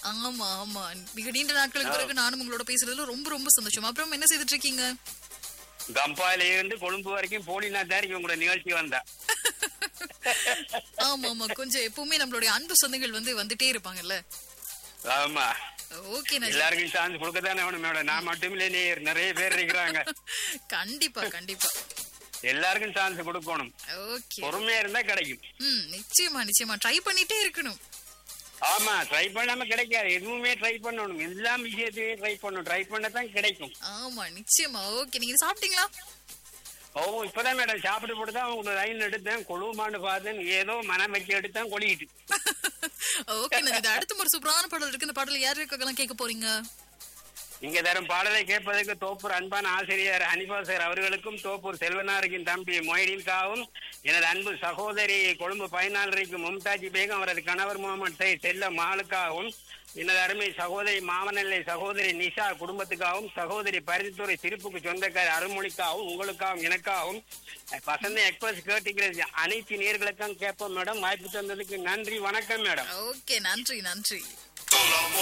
ஆமா ஆமா மிக நீண்ட நாட்களுக்கு பிறகு நானும் உங்களோட பேசுறதுல ரொம்ப ரொம்ப சந்தோஷம் அப்புறம் என்ன செய்துட்டு இருக்கீங்க கம்பால இருந்து கொழும்பு வரைக்கும் போலினா தான் உங்களோட நிகழ்ச்சி வந்தா ஆமா ஆமா கொஞ்சம் எப்பவுமே நம்மளுடைய அன்பு சொந்தங்கள் வந்து வந்துட்டே இருப்பாங்கல்ல ஆமா ஓகே நஜி எல்லாருக்கும் சான்ஸ் கொடுக்கத்தானே வேணும் மேடம் நான் மட்டும் இல்ல நீ நிறைய பேர் இருக்கிறாங்க கண்டிப்பா கண்டிப்பா எல்லாருக்கும் சான்ஸ் கொடுக்கணும் ஓகே பொறுமையா இருந்தா கிடைக்கும் ம் நிச்சயமா நிச்சயமா ட்ரை பண்ணிட்டே இருக்கணும் ஆமா ட்ரை பண்ணாம கிடைக்காது எதுவுமே ட்ரை பண்ணணும் எல்லா விஷயத்தையும் ட்ரை பண்ணணும் ட்ரை பண்ணதான் கிடைக்கும் ஆமா நிச்சயமா ஓகே நீங்க சாப்பிட்டீங்களா ஓ இப்பதான் மேடம் சாப்பிட்டு போட்டு தான் உங்க லைன் எடுத்தேன் கொழுமான்னு பார்த்தேன் ஏதோ மனம் வச்சு எடுத்தேன் கொளிக்கிட்டு ஓகே நஜி அடுத்த ஒரு சூப்பரான பாடல் இருக்கு இந்த பாடல் யார் இருக்கலாம் கேட்க போறீங்க இங்க தரும் பாடலை கேட்பதற்கு தோப்பூர் அன்பான ஆசிரியர் அனிபா சார் அவர்களுக்கும் தோப்பூர் செல்வனாரின் தம்பி மொய்டீன்காவும் எனது அன்பு சகோதரி கொழும்பு பதினாலரைக்கு மும்தாஜி பேகம் அவரது கணவர் முகமது சை செல்ல மாலுக்காகவும் எனது அருமை சகோதரி மாமனல்லை சகோதரி நிஷா குடும்பத்துக்காகவும் சகோதரி பரிந்துரை திருப்புக்கு சொந்தக்கார அருள்மொழிக்காகவும் உங்களுக்காகவும் எனக்காகவும் வசந்த எக்ஸ்பிரஸ் கேட்டுக்கிறது அனைத்து நேர்களுக்கும் கேட்போம் மேடம் வாய்ப்பு தந்ததுக்கு நன்றி வணக்கம் மேடம் ஓகே நன்றி நன்றி